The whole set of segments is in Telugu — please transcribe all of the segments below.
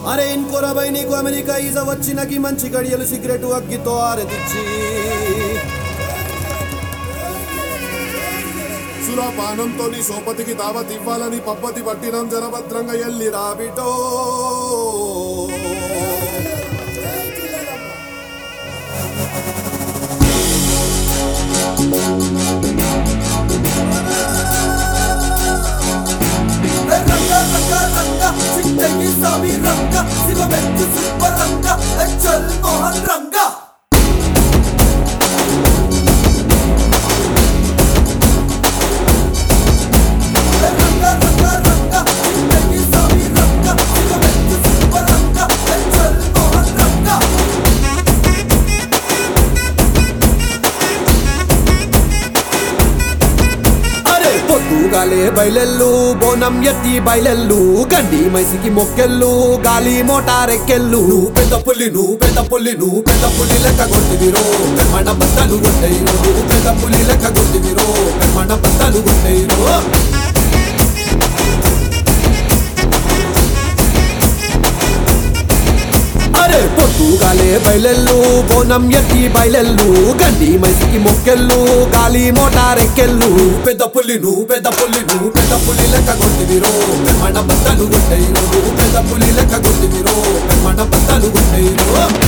అరే ఇంకోరబై నీకు అమెరికా ఈజ వచ్చినకి మంచి గడియలు సిగరెట్ అగ్గితో ఆరదిచ్చి సురాపానంతో నీ సోపతికి దావత్ ఇవ్వాలని పబ్బతి పట్టినం జనభద్రంగా ఎల్లి రాబిటో రంగ రంగ రంగ చిట్టయ్యి సామి రంగ శివమెత్తు సుబ్బ రంగ చల్ మోహన్ రంగ రంగ రంగ రంగ చిట్టయ్యి సామి రంగ శివమెత్తు సుబ్బ రంగ చల్ మోహన్ రంగ అరే పొద్దుగాలే బయలెల్లు బోనం ఎత్తి బయలెల్లు గడ్డి మైసికి మొక్కెళ్ళు గాలి మోటారెక్కెళ్ళు నువ్వు పెద్ద పుల్లి నువ్వు పెద్ద పుల్లి నువ్వు పెద్ద పుల్లి లెక్క కొట్టివిరో మన బద్దలు కొట్టేరు నువ్వు పెద్ద పుల్లి లెక్క కొట్టివిరో మన బద్దలు కొట్టేరు అరే పొద్దుగాలే బయలెల్లు బోనం ఎత్తి బయలెల్లు గడ్డి మైసికి మొక్కెళ్ళు గాలి మోటారెక్కెళ్ళు పెద్ద పుల్లి నువ్వు పెద్ద పుల్లి నువ్వు పెద్ద పుల్లి లెక్క కొట్టివిరో మన బద్దలు కొట్టేరు నువ్వు పెద్ద పుల్లి లెక్క కొట్టివిరో మన బద్దలు కొట్టేరు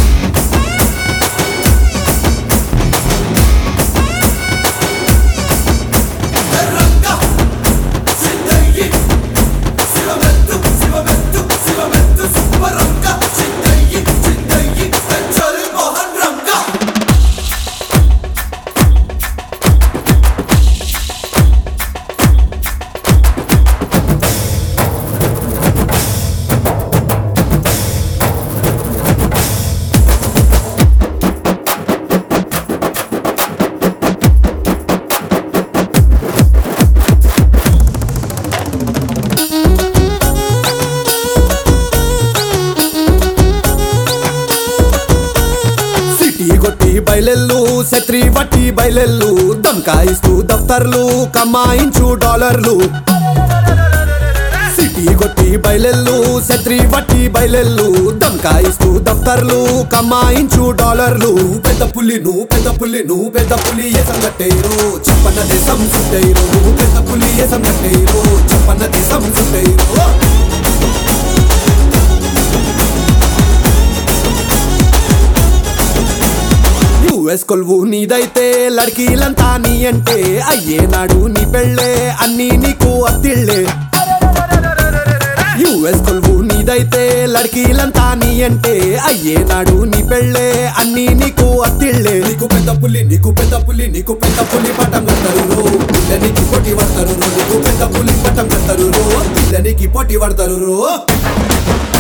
రంగ చిట్టయ్యి శివమెత్తు శివమెత్తు శివమెత్తు సుబ్బ రంగ చిట్టయ్యి చిట్టయ్యి చల్ మోహన్ రంగ సిటీ కొట్టి బయలెల్లు శత్రి బట్టి బయలెల్లు దమ్కాయిస్తూ దఫ్తర్లు కమాయించు డాలర్లు సిటీ కొట్టి బయలెల్లు శత్రి బట్టి బయలెల్లు దమ్కాయిస్తూ దఫ్తర్లు కమాయించు డాలర్లు పెద్ద పులి నువ్వు పెద్ద పులి నువ్వు పెద్ద పులి ఏసం కట్టేరు చెప్పన్న దేశం సుట్టేరు నువ్వు పెద్ద పులి ఏసం కట్టేరు చెప్పన్న దేశం సుట్టేరు యుఎస్ కొలువు నీదైతే లడ్కీలంతా నీ అంటే అయ్యేనాడు నీ పెళ్ళే అన్నీ నీకు అత్తిళ్ళే యుఎస్ కొలువు నీదైతే లడ్కీలంతా నీ అంటే అయ్యేనాడు నీ పెళ్ళే అన్నీ నీకు అత్తిళ్ళే నీకు పెద్ద పులి నీకు పెద్ద పులి నీకు పెద్ద పులి పటం కడతారు రో పిల్లనికి పోటీ పడతారు రో నీకు పెద్ద పులి పటం కడతారు రో పిల్లనికి పోటీ పడతారు రో